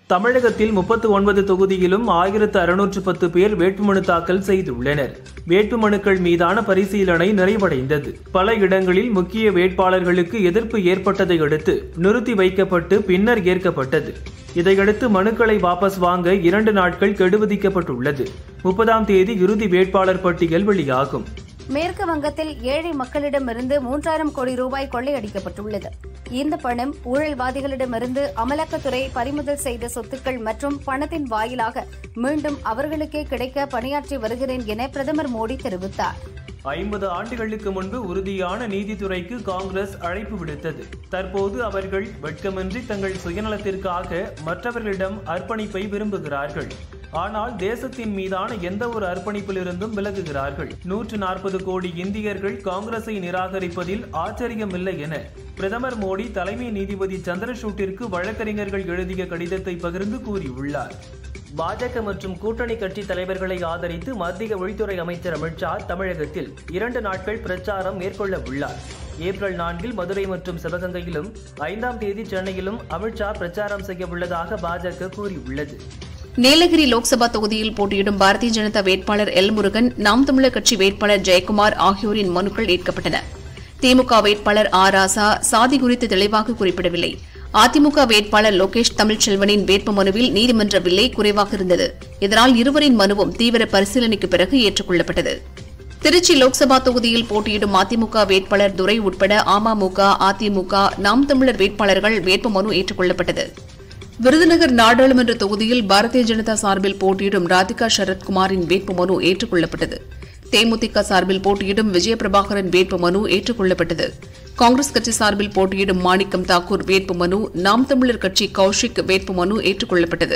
தமிழகத்தில் முப்பத்து ஒன்பது தொகுதியிலும் ஆயிரத்து அறுநூற்று பத்து பேர் வேட்புமனு தாக்கல் செய்துள்ளனர் வேட்புமனுக்கள் மீதான பரிசீலனை நிறைவடைந்தது பல இடங்களில் முக்கிய வேட்பாளர்களுக்கு எதிர்ப்பு ஏற்பட்டதை அடுத்து நிறுத்தி வைக்கப்பட்டு பின்னர் ஏற்கப்பட்டது இதையடுத்து மனுக்களை வாபஸ் வாங்க இரண்டு நாட்கள் கெடு விதிக்கப்பட்டுள்ளது முப்பதாம் தேதி இறுதி வேட்பாளர் பட்டியல் வெளியாகும் மேற்கு வங்கத்தில் ஏழை மக்களிடமிருந்து மூன்றாயிரம் கோடி ரூபாய் கொள்ளையடிக்கப்பட்டுள்ளது இந்த பணம் ஊழல்வாதிகளிடமிருந்து அமலாக்கத்துறை பறிமுதல் செய்த சொத்துக்கள் மற்றும் பணத்தின் வாயிலாக மீண்டும் அவர்களுக்கே கிடைக்க பணியாற்றி வருகிறேன் என பிரதமர் மோடி தெரிவித்தார் ஐம்பது ஆண்டுகளுக்கு முன்பு உறுதியான நீதித்துறைக்கு காங்கிரஸ் அழைப்பு விடுத்தது தற்போது அவர்கள் வெட்கமின்றி தங்கள் சுயநலத்திற்காக மற்றவர்களிடம் அர்ப்பணிப்பை விரும்புகிறார்கள் ஆனால் தேசத்தின் மீதான எந்த ஒரு அர்ப்பணிப்பிலிருந்தும் விலகுகிறார்கள் நூற்று நாற்பது கோடி இந்தியர்கள் காங்கிரஸை நிராகரிப்பதில் ஆச்சரியமில்லை என பிரதமர் மோடி தலைமை நீதிபதி சந்திரசூட்டிற்கு வழக்கறிஞர்கள் எழுதிய கடிதத்தை பகிர்ந்து கூறியுள்ளார் பாஜக மற்றும் கூட்டணி கட்சி தலைவர்களை ஆதரித்து மத்திய உள்துறை அமைச்சர் அமித்ஷா தமிழகத்தில் இரண்டு நாட்கள் பிரச்சாரம் மேற்கொள்ள உள்ளார் ஏப்ரல் நான்கில் மதுரை மற்றும் சிவகங்கையிலும் ஐந்தாம் தேதி சென்னையிலும் அமித்ஷா பிரச்சாரம் செய்ய உள்ளதாக பாஜக கூறியுள்ளது நீலகிரி லோக்சபா தொகுதியில் போட்டியிடும் பாரதிய ஜனதா வேட்பாளர் எல் முருகன் நாம் தமிழர் கட்சி வேட்பாளர் ஜெயக்குமார் ஆகியோரின் மனுக்கள் ஏற்கப்பட்டன திமுக வேட்பாளர் ஆ ராசா சாதி குறித்து தெளிவாக குறிப்பிடவில்லை அதிமுக வேட்பாளர் லோகேஷ் தமிழ்ச்செல்வனின் வேட்புமனுவில் நீதிமன்ற விலை குறைவாக இருந்தது இதனால் இருவரின் மனுவும் தீவிர பரிசீலனைக்கு பிறகு ஏற்றுக்கொள்ளப்பட்டது திருச்சி லோக்சபா தொகுதியில் போட்டியிடும் அதிமுக வேட்பாளர் துரை உட்பட அமமுக அதிமுக நாம் தமிழர் வேட்பாளர்கள் வேட்புமனு ஏற்றுக்கொள்ளப்பட்டது விருதுநகர் நாடாளுமன்ற தொகுதியில் பாரதிய ஜனதா சார்பில் போட்டியிடும் ராதிகா சரத்குமாரின் வேட்புமனு ஏற்றுக்கொள்ளப்பட்டது தேமுதிக சார்பில் போட்டியிடும் விஜயபிரபாகரன் வேட்புமனு ஏற்றுக்கொள்ளப்பட்டது காங்கிரஸ் கட்சி சார்பில் போட்டியிடும் மாணிக்கம் தாக்கூர் வேட்புமனு நாம் தமிழர் கட்சி கௌஷிக் வேட்புமனு ஏற்றுக்கொள்ளப்பட்டது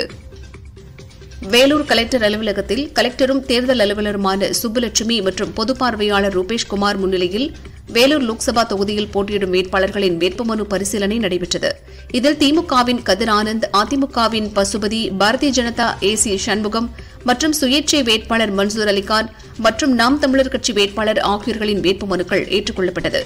வேலூர் கலெக்டர் அலுவலகத்தில் கலெக்டரும் தேர்தல் அலுவலருமான சுப்புலட்சுமி மற்றும் பொது பார்வையாளர் ரூபேஷ்குமார் முன்னிலையில் வேலூர் லோக்சபா தொகுதியில் போட்டியிடும் வேட்பாளர்களின் வேட்புமனு பரிசீலனை நடைபெற்றது இதில் திமுகவின் கதிர் ஆனந்த் அதிமுகவின் பசுபதி பாரதிய ஜனதா ஏ சி சண்முகம் மற்றும் சுயேட்சை வேட்பாளர் மன்சூர் அலிகான் மற்றும் நாம் தமிழர் கட்சி வேட்பாளர் ஆகியோர்களின் வேட்புமனுக்கள் ஏற்றுக்கொள்ளப்பட்டது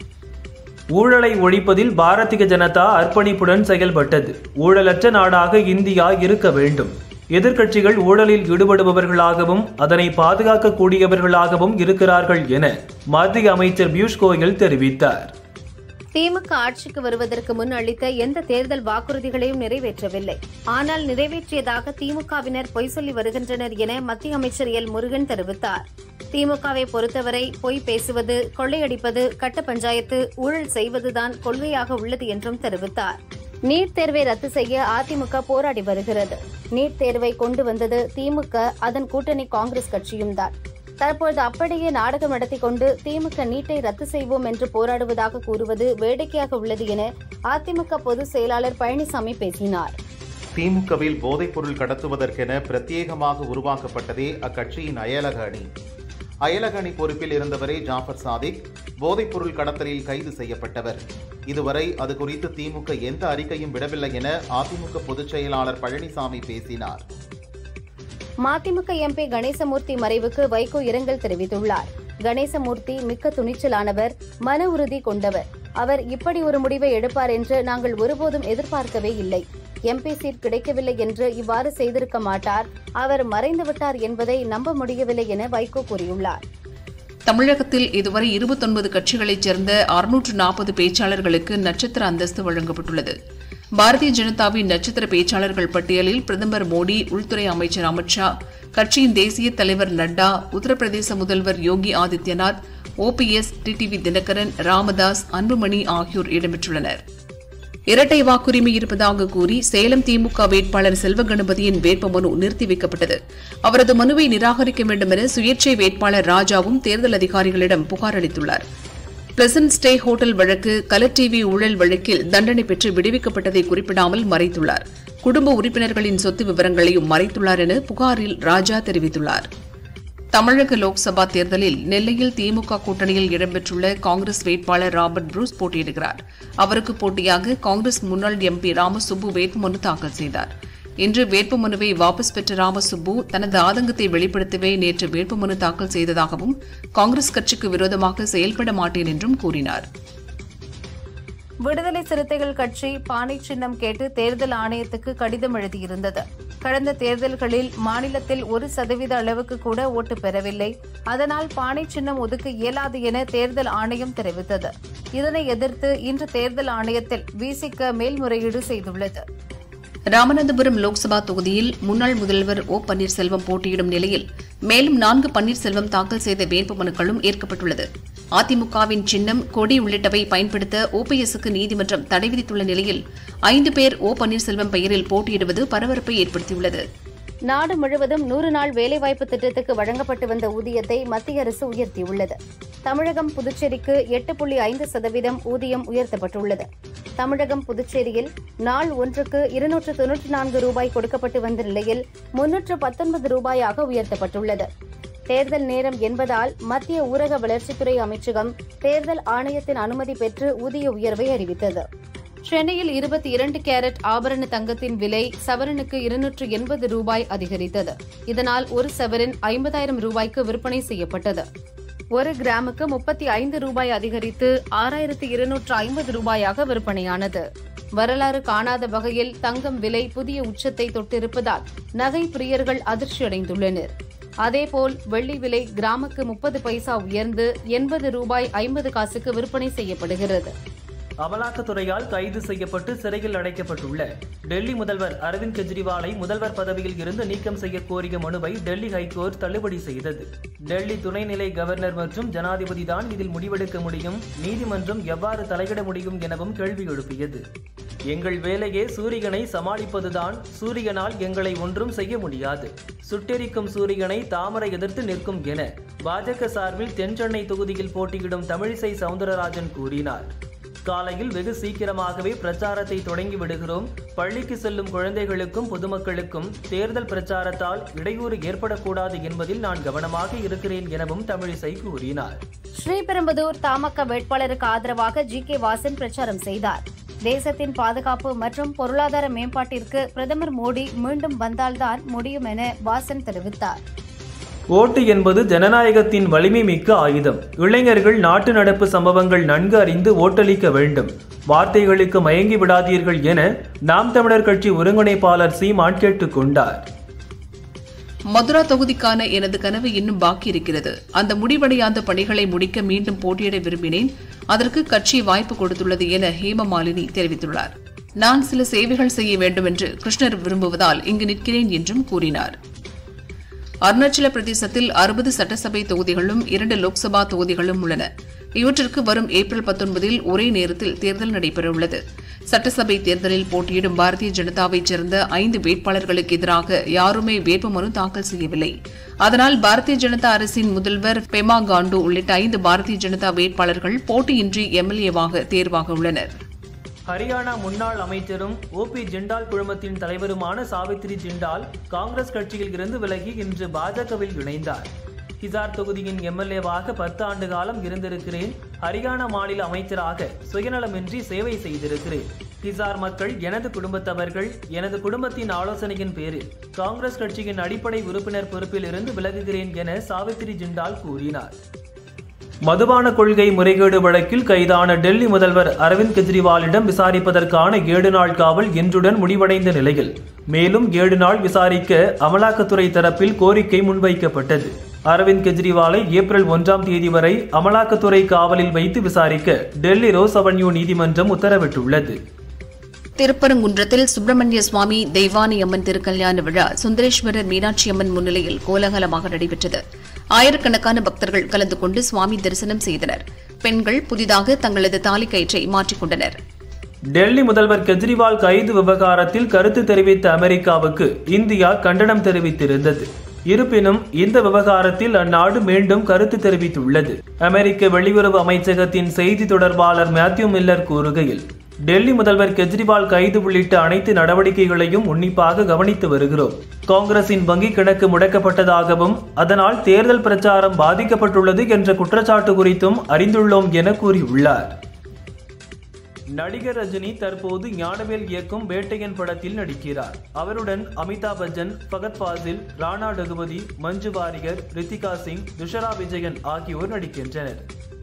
ஊழலை ஒழிப்பதில் பாரதிய ஜனதா அர்ப்பணிப்புடன் செயல்பட்டது ஊழலற்ற நாடாக இந்தியா இருக்க வேண்டும் எதிர்க்கட்சிகள் ஊழலில் ஈடுபடுபவர்களாகவும் அதனை பாதுகாக்கக்கூடியவர்களாகவும் இருக்கிறார்கள் என மத்திய அமைச்சர் பியூஷ் கோயல் தெரிவித்தார் திமுக ஆட்சிக்கு வருவதற்கு முன் அளித்த எந்த தேர்தல் வாக்குறுதிகளையும் நிறைவேற்றவில்லை ஆனால் நிறைவேற்றியதாக திமுகவினர் பொய் சொல்லி வருகின்றனர் என மத்திய அமைச்சர் எல் முருகன் தெரிவித்தார் திமுகவை பொறுத்தவரை பொய் பேசுவது கொள்ளையடிப்பது கட்ட பஞ்சாயத்து ஊழல் செய்வதுதான் கொள்கையாக உள்ளது என்றும் தெரிவித்தார் நீட் தேர்வை ரத்து செய்ய அதிமுக போராடி வருகிறது நீட் தேர்வை கொண்டு வந்தது திமுக அதன் கூட்டணி காங்கிரஸ் கட்சியும் தான் தற்போது அப்படியே நாடகம் நடத்தி கொண்டு திமுக நீட்டை ரத்து செய்வோம் என்று போராடுவதாக கூறுவது வேடிக்கையாக உள்ளது என அதிமுக பொதுச் செயலாளர் பழனிசாமி பேசினார் திமுகவில் போதைப்பொருள் கடத்துவதற்கென பிரத்யேகமாக உருவாக்கப்பட்டதே அக்கட்சியின் அயலக அணி அயலக அணி பொறுப்பில் இருந்தவரே ஜாஃபர் சாதிக் போதைப்பொருள் கடத்தலில் கைது செய்யப்பட்டவர் இதுவரை அது குறித்து திமுக எந்த அறிக்கையும் விடவில்லை என அதிமுக பொதுச் செயலாளர் பழனிசாமி பேசினார் மதிமுக எம்பி கணேசமூர்த்தி மறைவுக்கு வைகோ இரங்கல் தெரிவித்துள்ளார் கணேசமூர்த்தி மிக்க துணிச்சலானவர் மன உறுதி கொண்டவர் அவர் இப்படி ஒரு முடிவை எடுப்பார் என்று நாங்கள் ஒருபோதும் எதிர்பார்க்கவே இல்லை எம்பி சீட் கிடைக்கவில்லை என்று இவ்வாறு செய்திருக்க மாட்டார் அவர் மறைந்து விட்டார் என்பதை நம்ப முடியவில்லை என வைகோ கூறியுள்ளார் தமிழகத்தில் இதுவரை இருபத்தொன்பது கட்சிகளைச் சேர்ந்த அறுநூற்று நாற்பது பேச்சாளர்களுக்கு நட்சத்திர அந்தஸ்து வழங்கப்பட்டுள்ளது பாரதிய ஜனதாவின் நட்சத்திர பேச்சாளர்கள் பட்டியலில் பிரதமர் மோடி உள்துறை அமைச்சர் அமித்ஷா கட்சியின் தேசிய தலைவர் நட்டா உத்தரப்பிரதேச முதல்வர் யோகி ஆதித்யநாத் ஓபிஎஸ் டிடிவி தினகரன் ராமதாஸ் அன்புமணி ஆகியோர் இடம்பெற்றுள்ளனர் இரட்டை வாக்குரிமை இருப்பதாக கூறி சேலம் திமுக வேட்பாளர் செல்வ கணபதியின் வேட்புமனு நிறுத்தி வைக்கப்பட்டது அவரது மனுவை நிராகரிக்க வேண்டும் என சுயேட்சை வேட்பாளர் ராஜாவும் தேர்தல் அதிகாரிகளிடம் புகார் அளித்துள்ளார் பிளசன்ட் ஸ்டே ஹோட்டல் வழக்கு கலர் டிவி ஊழல் வழக்கில் தண்டனை பெற்று விடுவிக்கப்பட்டதை குறிப்பிடாமல் மறைத்துள்ளார் குடும்ப உறுப்பினர்களின் சொத்து விவரங்களையும் மறைத்துள்ளார் என புகாரில் ராஜா தெரிவித்துள்ளார் தமிழக லோக்சபா தேர்தலில் நெல்லையில் திமுக கூட்டணியில் இடம்பெற்றுள்ள காங்கிரஸ் வேட்பாளர் ராபர்ட் ப்ரூஸ் போட்டியிடுகிறார் அவருக்கு போட்டியாக காங்கிரஸ் முன்னாள் எம்பி ராமசுப்பு வேட்புமனு தாக்கல் செய்தார் இன்று வேட்புமனுவை வாபஸ் பெற்ற ராமசுப்பு தனது ஆதங்கத்தை வெளிப்படுத்தவே நேற்று வேட்புமனு தாக்கல் செய்ததாகவும் காங்கிரஸ் கட்சிக்கு விரோதமாக செயல்பட மாட்டேன் என்றும் கூறினார் விடுதலை சிறுத்தைகள் கட்சி பானை சின்னம் கேட்டு தேர்தல் ஆணையத்துக்கு கடிதம் எழுதியிருந்தது கடந்த தேர்தல்களில் மாநிலத்தில் ஒரு சதவீத அளவுக்கு கூட ஓட்டு பெறவில்லை அதனால் பானை சின்னம் ஒதுக்க இயலாது என தேர்தல் ஆணையம் தெரிவித்தது இதனை எதிர்த்து இன்று தேர்தல் ஆணையத்தில் விசிக மேல்முறையீடு செய்துள்ளது ராமநாதபுரம் லோக்சபா தொகுதியில் முன்னாள் முதல்வர் ஓ பன்னீர்செல்வம் போட்டியிடும் நிலையில் மேலும் நான்கு பன்னீர்செல்வம் தாக்கல் செய்த வேட்புமனுக்களும் ஏற்கப்பட்டுள்ளது அதிமுகவின் சின்னம் கொடி உள்ளிட்டவை பயன்படுத்த ஓபிஎஸ்க்கு நீதிமன்றம் தடை விதித்துள்ள நிலையில் ஐந்து பேர் ஓ பன்னீர்செல்வம் பெயரில் போட்டியிடுவது பரபரப்பை ஏற்படுத்தியுள்ளது நாடு முழுவதும் நூறு நாள் வேலைவாய்ப்பு திட்டத்துக்கு வழங்கப்பட்டு வந்த ஊதியத்தை மத்திய அரசு உயர்த்தியுள்ளது தமிழகம் புதுச்சேரிக்கு எட்டு புள்ளி ஐந்து சதவீதம் ஊதியம் உயர்த்தப்பட்டுள்ளது தமிழகம் புதுச்சேரியில் நாள் ஒன்றுக்கு இருநூற்று தொன்னூற்றி நான்கு ரூபாய் கொடுக்கப்பட்டு வந்த நிலையில் முன்னூற்று பத்தொன்பது ரூபாயாக உயர்த்தப்பட்டுள்ளது தேர்தல் நேரம் என்பதால் மத்திய ஊரக வளர்ச்சித்துறை அமைச்சகம் தேர்தல் ஆணையத்தின் அனுமதி பெற்று ஊதிய உயர்வை அறிவித்தது சென்னையில் இருபத்தி இரண்டு கேரட் ஆபரண தங்கத்தின் விலை சவரனுக்கு இருநூற்று எண்பது ரூபாய் அதிகரித்தது இதனால் ஒரு சவரன் ஐம்பதாயிரம் ரூபாய்க்கு விற்பனை செய்யப்பட்டது ஒரு கிராமுக்கு முப்பத்தி ஐந்து ரூபாய் அதிகரித்து ஆறாயிரத்து இருநூற்று ஐம்பது ரூபாயாக விற்பனையானது வரலாறு காணாத வகையில் தங்கம் விலை புதிய உச்சத்தை தொட்டிருப்பதால் நகை பிரியர்கள் அதிர்ச்சியடைந்துள்ளனர் அதேபோல் வெள்ளி விலை கிராமுக்கு முப்பது பைசா உயர்ந்து எண்பது ரூபாய் ஐம்பது காசுக்கு விற்பனை செய்யப்படுகிறது அமலாக்கத்துறையால் கைது செய்யப்பட்டு சிறையில் அடைக்கப்பட்டுள்ள டெல்லி முதல்வர் அரவிந்த் கெஜ்ரிவாலை முதல்வர் பதவியில் இருந்து நீக்கம் செய்ய கோரிய மனுவை டெல்லி ஹைகோர்ட் தள்ளுபடி செய்தது டெல்லி துணைநிலை கவர்னர் மற்றும் ஜனாதிபதி தான் இதில் முடிவெடுக்க முடியும் நீதிமன்றம் எவ்வாறு தலையிட முடியும் எனவும் கேள்வி எழுப்பியது எங்கள் வேலையே சூரியனை சமாளிப்பதுதான் சூரியனால் எங்களை ஒன்றும் செய்ய முடியாது சுட்டெரிக்கும் சூரியனை தாமரை எதிர்த்து நிற்கும் என பாஜக சார்பில் தென்சென்னை தொகுதியில் போட்டியிடும் தமிழிசை சவுந்தரராஜன் கூறினார் காலையில் வெகு சீக்கிரமாகவே பிரச்சாரத்தை தொடங்கி விடுகிறோம் பள்ளிக்கு செல்லும் குழந்தைகளுக்கும் பொதுமக்களுக்கும் தேர்தல் பிரச்சாரத்தால் இடையூறு ஏற்படக்கூடாது என்பதில் நான் கவனமாக இருக்கிறேன் எனவும் தமிழிசை கூறினார் ஸ்ரீபெரும்புதூர் தமாக வேட்பாளருக்கு ஆதரவாக ஜி கே வாசன் பிரச்சாரம் செய்தார் தேசத்தின் பாதுகாப்பு மற்றும் பொருளாதார மேம்பாட்டிற்கு பிரதமர் மோடி மீண்டும் வந்தால்தான் முடியும் என வாசன் தெரிவித்தார் ஓட்டு என்பது ஜனநாயகத்தின் வலிமை மிக்க ஆயுதம் இளைஞர்கள் நாட்டு நடப்பு சம்பவங்கள் நன்கு அறிந்து ஓட்டளிக்க வேண்டும் வார்த்தைகளுக்கு மயங்கி விடாதீர்கள் என நாம் தமிழர் கட்சி ஒருங்கிணைப்பாளர் சீமான் கேட்டுக் கொண்டார் மதுரா தொகுதிக்கான எனது கனவு இன்னும் பாக்கி இருக்கிறது அந்த முடிவடையாத பணிகளை முடிக்க மீண்டும் போட்டியிட விரும்பினேன் அதற்கு கட்சி வாய்ப்பு கொடுத்துள்ளது என ஹேமமாலினி தெரிவித்துள்ளார் நான் சில சேவைகள் செய்ய வேண்டும் என்று கிருஷ்ணர் விரும்புவதால் இங்கு நிற்கிறேன் என்றும் கூறினார் அருணாச்சல பிரதேசத்தில் அறுபது சட்டசபை தொகுதிகளும் இரண்டு லோக்சபா தொகுதிகளும் உள்ளன இவற்றிற்கு வரும் ஏப்ரல் பத்தொன்பதில் ஒரே நேரத்தில் தேர்தல் நடைபெறவுள்ளது சட்டசபை தேர்தலில் போட்டியிடும் பாரதிய ஜனதாவைச் சேர்ந்த ஐந்து வேட்பாளர்களுக்கு எதிராக யாருமே வேட்புமனு தாக்கல் செய்யவில்லை அதனால் பாரதிய ஜனதா அரசின் முதல்வர் பெமா காண்டு உள்ளிட்ட ஐந்து பாரதிய ஜனதா வேட்பாளர்கள் போட்டியின்றி எம்எல்ஏவாக தேர்வாக உள்ளனர் ஹரியானா முன்னாள் அமைச்சரும் ஓபி ஜிண்டால் குழுமத்தின் தலைவருமான சாவித்ரி ஜிண்டால் காங்கிரஸ் கட்சியில் இருந்து விலகி இன்று பாஜகவில் இணைந்தார் ஹிசார் தொகுதியின் எம்எல்ஏவாக பத்து ஆண்டு காலம் இருந்திருக்கிறேன் ஹரியானா மாநில அமைச்சராக சுயநலமின்றி சேவை செய்திருக்கிறேன் ஹிசார் மக்கள் எனது குடும்பத்தவர்கள் எனது குடும்பத்தின் ஆலோசனையின் பேரில் காங்கிரஸ் கட்சியின் அடிப்படை உறுப்பினர் பொறுப்பில் இருந்து விலகுகிறேன் என சாவித்ரி ஜிண்டால் கூறினார் மதுபான கொள்கை முறைகேடு வழக்கில் கைதான டெல்லி முதல்வர் அரவிந்த் கெஜ்ரிவாலிடம் விசாரிப்பதற்கான ஏழு நாள் காவல் இன்றுடன் முடிவடைந்த நிலையில் மேலும் ஏழு நாள் விசாரிக்க அமலாக்கத்துறை தரப்பில் கோரிக்கை முன்வைக்கப்பட்டது அரவிந்த் கெஜ்ரிவாலை ஏப்ரல் ஒன்றாம் தேதி வரை அமலாக்கத்துறை காவலில் வைத்து விசாரிக்க டெல்லி ரோஸ் அவென்யூ நீதிமன்றம் உத்தரவிட்டுள்ளது திருப்பரங்குன்றத்தில் சுப்பிரமணிய சுவாமி தெய்வானி அம்மன் திருக்கல்யாண விழா சுந்தரேஸ்வரர் மீனாட்சி அம்மன் முன்னிலையில் கோலாகலமாக நடைபெற்றது ஆயிரக்கணக்கான பக்தர்கள் கலந்து கொண்டு சுவாமி தரிசனம் செய்தனர் பெண்கள் புதிதாக தங்களது தாலி கயிற்றை மாற்றிக்கொண்டனர் டெல்லி முதல்வர் கெஜ்ரிவால் கைது விவகாரத்தில் கருத்து தெரிவித்த அமெரிக்காவுக்கு இந்தியா கண்டனம் தெரிவித்திருந்தது இருப்பினும் இந்த விவகாரத்தில் அந்நாடு மீண்டும் கருத்து தெரிவித்துள்ளது அமெரிக்க வெளியுறவு அமைச்சகத்தின் செய்தி தொடர்பாளர் மேத்யூ மில்லர் கூறுகையில் டெல்லி முதல்வர் கெஜ்ரிவால் கைது உள்ளிட்ட அனைத்து நடவடிக்கைகளையும் உன்னிப்பாக கவனித்து வருகிறோம் காங்கிரசின் வங்கிக் கணக்கு முடக்கப்பட்டதாகவும் அதனால் தேர்தல் பிரச்சாரம் பாதிக்கப்பட்டுள்ளது என்ற குற்றச்சாட்டு குறித்தும் அறிந்துள்ளோம் என கூறியுள்ளார் நடிகர் ரஜினி தற்போது ஞானவேல் இயக்கும் வேட்டையன் படத்தில் நடிக்கிறார் அவருடன் அமிதாப் பச்சன் ஃபகத் ஃபாசில் ராணா ரகுபதி மஞ்சு வாரியர் ரித்திகா சிங் துஷரா விஜயன் ஆகியோர் நடிக்கின்றனர்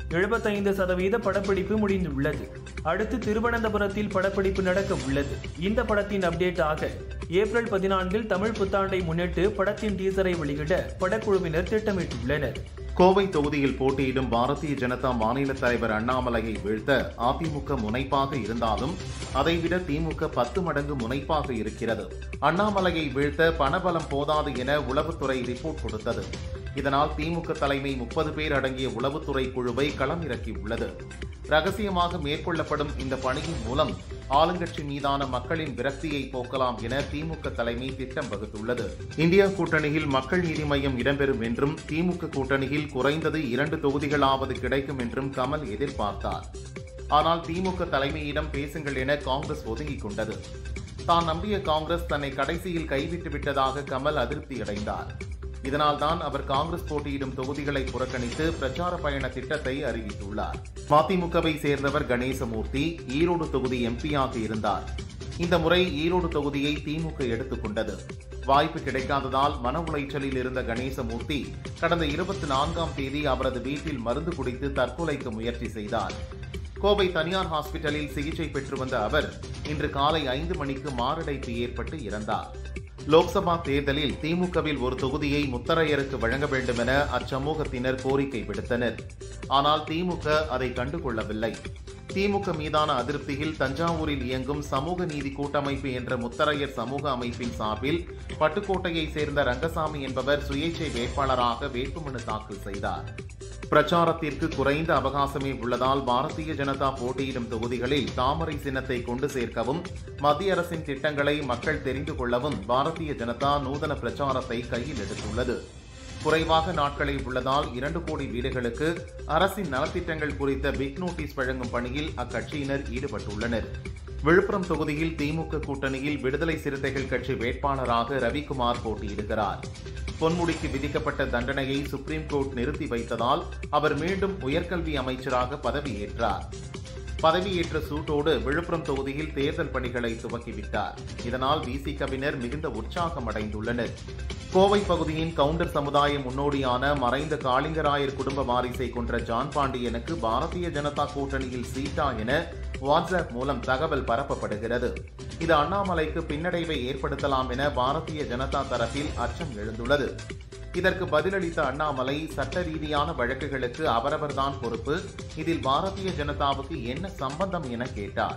எழுபத்தைந்து சதவீத படப்பிடிப்பு முடிந்துள்ளது அடுத்து திருவனந்தபுரத்தில் படப்பிடிப்பு நடக்க உள்ளது இந்த படத்தின் அப்டேட் ஆக ஏப்ரல் பதினான்கில் தமிழ் புத்தாண்டை முன்னிட்டு படத்தின் டீசரை வெளியிட படக்குழுவினர் திட்டமிட்டுள்ளனர் கோவை தொகுதியில் போட்டியிடும் பாரதிய ஜனதா மாநில தலைவர் அண்ணாமலையை வீழ்த்த அதிமுக முனைப்பாக இருந்தாலும் அதைவிட திமுக பத்து மடங்கு முனைப்பாக இருக்கிறது அண்ணாமலையை வீழ்த்த பணபலம் போதாது என உளவுத்துறை ரிப்போர்ட் கொடுத்தது இதனால் திமுக தலைமை முப்பது பேர் அடங்கிய உளவுத்துறை குழுவை களமிறக்கியுள்ளது ரகசியமாக மேற்கொள்ளப்படும் இந்த பணியின் மூலம் ஆளுங்கட்சி மீதான மக்களின் விரக்தியை போக்கலாம் என திமுக தலைமை திட்டம் வகுத்துள்ளது இந்தியா கூட்டணியில் மக்கள் நீதி மய்யம் இடம்பெறும் என்றும் திமுக கூட்டணியில் குறைந்தது இரண்டு தொகுதிகளாவது கிடைக்கும் என்றும் கமல் எதிர்பார்த்தார் ஆனால் திமுக தலைமையிடம் பேசுங்கள் என காங்கிரஸ் ஒதுங்கிக் கொண்டது தான் நம்பிய காங்கிரஸ் தன்னை கடைசியில் கைவிட்டு விட்டதாக கமல் அதிருப்தியடைந்தார் இதனால்தான் அவர் காங்கிரஸ் போட்டியிடும் தொகுதிகளை புறக்கணித்து பிரச்சார பயண திட்டத்தை அறிவித்துள்ளார் மதிமுகவை சேர்ந்தவர் கணேசமூர்த்தி ஈரோடு தொகுதி எம்பியாக இருந்தார் இந்த முறை ஈரோடு தொகுதியை திமுக எடுத்துக்கொண்டது வாய்ப்பு கிடைக்காததால் மன உளைச்சலில் இருந்த கணேசமூர்த்தி கடந்த இருபத்தி நான்காம் தேதி அவரது வீட்டில் மருந்து குடித்து தற்கொலைக்கு முயற்சி செய்தார் கோவை தனியார் ஹாஸ்பிட்டலில் சிகிச்சை பெற்று வந்த அவர் இன்று காலை ஐந்து மணிக்கு மாரடைப்பு ஏற்பட்டு இறந்தார் லோக்சபா தேர்தலில் திமுகவில் ஒரு தொகுதியை முத்தரையருக்கு வழங்க வேண்டும் என அச்சமூகத்தினர் கோரிக்கை விடுத்தனர் ஆனால் திமுக அதை கண்டுகொள்ளவில்லை திமுக மீதான அதிருப்தியில் தஞ்சாவூரில் இயங்கும் சமூக நீதி கூட்டமைப்பு என்ற முத்தரையர் சமூக அமைப்பின் சார்பில் பட்டுக்கோட்டையை சேர்ந்த ரங்கசாமி என்பவர் சுயேட்சை வேட்பாளராக வேட்புமனு தாக்கல் செய்தார் பிரச்சாரத்திற்கு குறைந்த அவகாசமே உள்ளதால் பாரதிய ஜனதா போட்டியிடும் தொகுதிகளில் தாமரை சின்னத்தை கொண்டு சேர்க்கவும் மத்திய அரசின் திட்டங்களை மக்கள் தெரிந்து கொள்ளவும் பாரதிய ஜனதா நூதன பிரச்சாரத்தை கையில் எடுத்துள்ளது குறைவாக நாட்களே உள்ளதால் இரண்டு கோடி வீடுகளுக்கு அரசின் நலத்திட்டங்கள் குறித்த பிக் நோட்டீஸ் வழங்கும் பணியில் அக்கட்சியினர் ஈடுபட்டுள்ளனர் விழுப்புரம் தொகுதியில் திமுக கூட்டணியில் விடுதலை சிறுத்தைகள் கட்சி வேட்பாளராக ரவிக்குமார் போட்டியிடுகிறார் பொன்முடிக்கு விதிக்கப்பட்ட தண்டனையை சுப்ரீம் கோர்ட் நிறுத்தி வைத்ததால் அவர் மீண்டும் உயர்கல்வி அமைச்சராக பதவியேற்றார் பதவியேற்ற சூட்டோடு விழுப்புரம் தொகுதியில் தேர்தல் பணிகளை துவக்கிவிட்டார் இதனால் விசிகவினர் மிகுந்த உற்சாகம் அடைந்துள்ளனர் கோவை பகுதியின் கவுண்டர் சமுதாய முன்னோடியான மறைந்த காளிங்கராயர் குடும்ப வாரிசை கொன்ற ஜான் பாண்டியனுக்கு பாரதிய ஜனதா கூட்டணியில் சீட்டா என வாட்ஸ்அப் மூலம் தகவல் பரப்பப்படுகிறது இது அண்ணாமலைக்கு பின்னடைவை ஏற்படுத்தலாம் என பாரதிய ஜனதா தரப்பில் அச்சம் எழுந்துள்ளது இதற்கு பதிலளித்த அண்ணாமலை சட்ட ரீதியான வழக்குகளுக்கு அவரவர்தான் பொறுப்பு இதில் பாரதிய ஜனதாவுக்கு என்ன சம்பந்தம் என கேட்டார்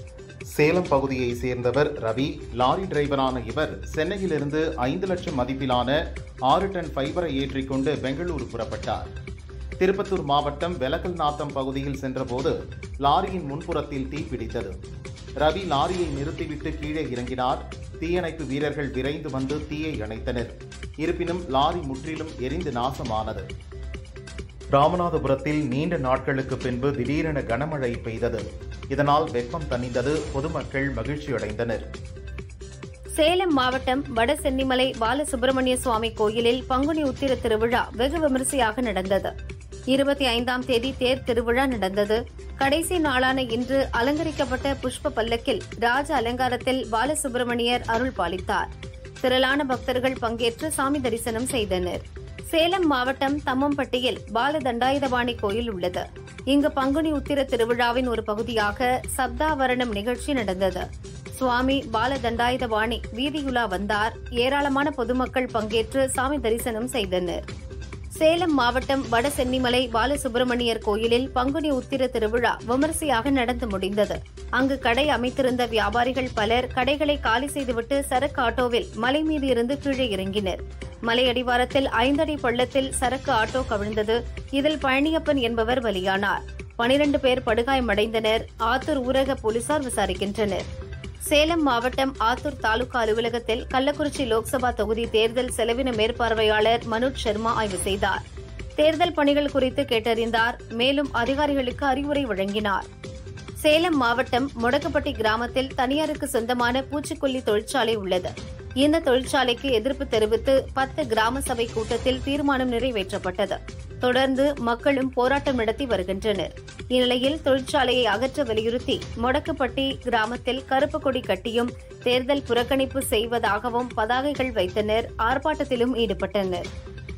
சேலம் பகுதியை சேர்ந்தவர் ரவி லாரி டிரைவரான இவர் சென்னையிலிருந்து ஐந்து லட்சம் மதிப்பிலான ஆறு டன் ஃபைபரை ஏற்றிக்கொண்டு பெங்களூரு புறப்பட்டார் திருப்பத்தூர் மாவட்டம் வெலக்கல் நாத்தம் பகுதியில் சென்றபோது லாரியின் முன்புறத்தில் தீ பிடித்தது ரவி லாரியை நிறுத்திவிட்டு கீழே இறங்கினார் தீயணைப்பு வீரர்கள் விரைந்து வந்து தீயை அணைத்தனர் இருப்பினும் லாரி முற்றிலும் எரிந்து நாசமானது ராமநாதபுரத்தில் நீண்ட நாட்களுக்கு பின்பு திடீரென கனமழை பெய்தது இதனால் வெப்பம் தணிந்தது பொதுமக்கள் மகிழ்ச்சியடைந்தனர் சேலம் மாவட்டம் வடசென்னிமலை பாலசுப்பிரமணிய சுவாமி கோயிலில் பங்குனி உத்திர திருவிழா வெகு விமரிசையாக நடந்தது இருபத்தி ஐந்தாம் தேதி தேர் திருவிழா நடந்தது கடைசி நாளான இன்று அலங்கரிக்கப்பட்ட புஷ்ப பல்லக்கில் ராஜ அலங்காரத்தில் பாலசுப்பிரமணியர் அருள் பாலித்தார் திரளான பக்தர்கள் பங்கேற்று சாமி தரிசனம் செய்தனர் சேலம் மாவட்டம் தம்மம்பட்டியில் பால தண்டாயுதபாணி கோயில் உள்ளது இங்கு பங்குனி உத்திர திருவிழாவின் ஒரு பகுதியாக சப்தாவரணம் நிகழ்ச்சி நடந்தது சுவாமி பால தண்டாயுதபாணி வீதியுலா வந்தார் ஏராளமான பொதுமக்கள் பங்கேற்று சாமி தரிசனம் செய்தனர் சேலம் மாவட்டம் வடசென்னிமலை பாலசுப்பிரமணியர் கோயிலில் பங்குனி உத்திர திருவிழா விமரிசையாக நடந்து முடிந்தது அங்கு கடை அமைத்திருந்த வியாபாரிகள் பலர் கடைகளை காலி செய்துவிட்டு சரக்கு ஆட்டோவில் மலை மீது இருந்து கீழே இறங்கினர் மலை அடிவாரத்தில் ஐந்தடி பள்ளத்தில் சரக்கு ஆட்டோ கவிழ்ந்தது இதில் பழனியப்பன் என்பவர் பலியானார் பனிரண்டு பேர் படுகாயமடைந்தனர் ஆத்தூர் ஊரக போலீசார் விசாரிக்கின்றனர் சேலம் மாவட்டம் ஆத்தூர் தாலுகா அலுவலகத்தில் கள்ளக்குறிச்சி லோக்சபா தொகுதி தேர்தல் செலவின மேற்பார்வையாளர் மனோஜ் சர்மா ஆய்வு செய்தார் தேர்தல் பணிகள் குறித்து கேட்டறிந்தார் மேலும் அதிகாரிகளுக்கு அறிவுரை வழங்கினார் சேலம் மாவட்டம் முடக்கப்பட்டி கிராமத்தில் தனியாருக்கு சொந்தமான பூச்சிக்கொல்லி தொழிற்சாலை உள்ளது இந்த தொழிற்சாலைக்கு எதிர்ப்பு தெரிவித்து பத்து கிராம சபை கூட்டத்தில் தீர்மானம் நிறைவேற்றப்பட்டது தொடர்ந்து மக்களும் போராட்டம் நடத்தி வருகின்றனர் இந்நிலையில் தொழிற்சாலையை அகற்ற வலியுறுத்தி மொடக்குப்பட்டி கிராமத்தில் கருப்பு கொடி கட்டியும் தேர்தல் புறக்கணிப்பு செய்வதாகவும் பதாகைகள் வைத்தனர் ஆர்ப்பாட்டத்திலும் ஈடுபட்டனர்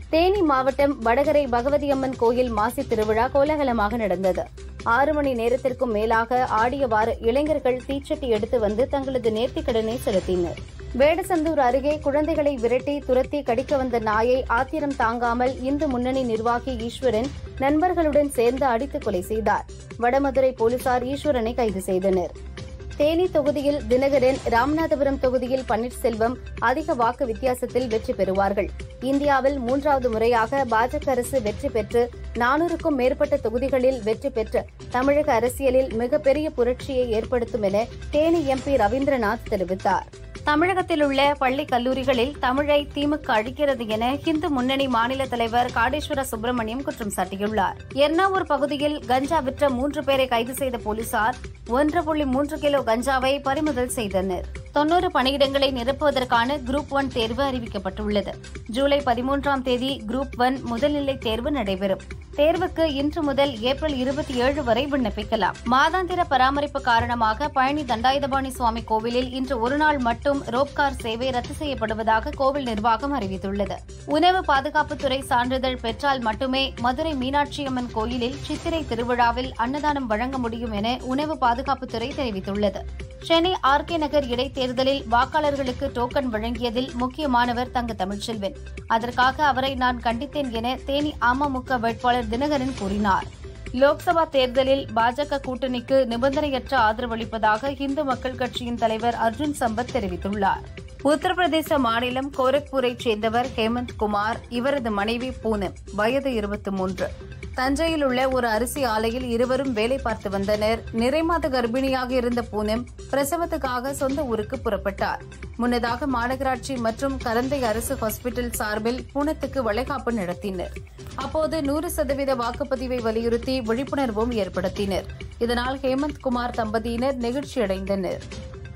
தேனி மாவட்டம் வடகரை பகவதி அம்மன் கோயில் மாசி திருவிழா கோலாகலமாக நடந்தது ஆறு மணி நேரத்திற்கும் மேலாக ஆடியவாறு இளைஞர்கள் தீச்சட்டி எடுத்து வந்து தங்களது நேர்த்திக்கடனை செலுத்தினர் வேடசந்தூர் அருகே குழந்தைகளை விரட்டி துரத்தி கடிக்க வந்த நாயை ஆத்திரம் தாங்காமல் இந்து முன்னணி நிர்வாகி ஈஸ்வரன் நண்பர்களுடன் சேர்ந்து அடித்து கொலை செய்தார் வடமதுரை போலீசார் ஈஸ்வரனை கைது செய்தனர் தேனி தொகுதியில் தினகரன் ராமநாதபுரம் தொகுதியில் பன்னீர்செல்வம் அதிக வாக்கு வித்தியாசத்தில் வெற்றி பெறுவார்கள் இந்தியாவில் மூன்றாவது முறையாக பாஜக அரசு வெற்றி பெற்று நானூறுக்கும் மேற்பட்ட தொகுதிகளில் வெற்றி பெற்று தமிழக அரசியலில் மிகப்பெரிய புரட்சியை ஏற்படுத்தும் என தேனி எம்பி ரவீந்திரநாத் தெரிவித்தார் தமிழகத்தில் உள்ள பள்ளி கல்லூரிகளில் தமிழை திமுக அழிக்கிறது என இந்து முன்னணி மாநில தலைவர் காடேஸ்வர சுப்பிரமணியம் குற்றம் சாட்டியுள்ளார் எர்ணாவூர் பகுதியில் கஞ்சா விற்ற மூன்று பேரை கைது செய்த போலீசார் ஒன்று புள்ளி மூன்று கிலோ கஞ்சாவை பறிமுதல் செய்தனர் தொன்னூறு பணியிடங்களை நிரப்புவதற்கான குரூப் ஒன் தேர்வு அறிவிக்கப்பட்டுள்ளது ஜூலை பதிமூன்றாம் தேதி குரூப் ஒன் முதல்நிலை தேர்வு நடைபெறும் தேர்வுக்கு இன்று முதல் ஏப்ரல் இருபத்தி ஏழு வரை விண்ணப்பிக்கலாம் மாதாந்திர பராமரிப்பு காரணமாக பழனி தண்டாயுதபாணி சுவாமி கோவிலில் இன்று ஒருநாள் மட்டும் ரோப்கார் சேவை ரத்து செய்யப்படுவதாக கோவில் நிர்வாகம் அறிவித்துள்ளது உணவு பாதுகாப்புத்துறை சான்றிதழ் பெற்றால் மட்டுமே மதுரை மீனாட்சியம்மன் கோயிலில் சித்திரை திருவிழாவில் அன்னதானம் வழங்க முடியும் என உணவு பாதுகாப்புத்துறை தெரிவித்துள்ளது சென்னை ஆர்கே நகர் இடைத்தேர்தலில் வாக்காளர்களுக்கு டோக்கன் வழங்கியதில் முக்கியமானவர் தங்க தமிழ்ச்செல்வன் அதற்காக அவரை நான் கண்டித்தேன் என தேனி அமமுக வேட்பாளர் தினகரன் கூறினார் லோக்சபா தேர்தலில் பாஜக கூட்டணிக்கு நிபந்தனையற்ற ஆதரவளிப்பதாக இந்து மக்கள் கட்சியின் தலைவர் அர்ஜுன் சம்பத் தெரிவித்துள்ளார் உத்தரப்பிரதேச மாநிலம் கோரக்பூரைச் சேர்ந்தவர் ஹேமந்த் குமார் இவரது மனைவி பூனம் வயது இருபத்தி மூன்று தஞ்சையில் உள்ள ஒரு அரிசி ஆலையில் இருவரும் வேலை பார்த்து வந்தனர் நிறைமாத கர்ப்பிணியாக இருந்த பூனம் பிரசவத்துக்காக சொந்த ஊருக்கு புறப்பட்டார் முன்னதாக மாநகராட்சி மற்றும் கலந்தை அரசு ஹாஸ்பிட்டல் சார்பில் பூனத்துக்கு வளைகாப்பு நடத்தினர் அப்போது நூறு சதவீத வாக்குப்பதிவை வலியுறுத்தி விழிப்புணர்வும் ஏற்படுத்தினர் இதனால் ஹேமந்த் குமார் தம்பதியினர் நெகிழ்ச்சியடைந்தனர்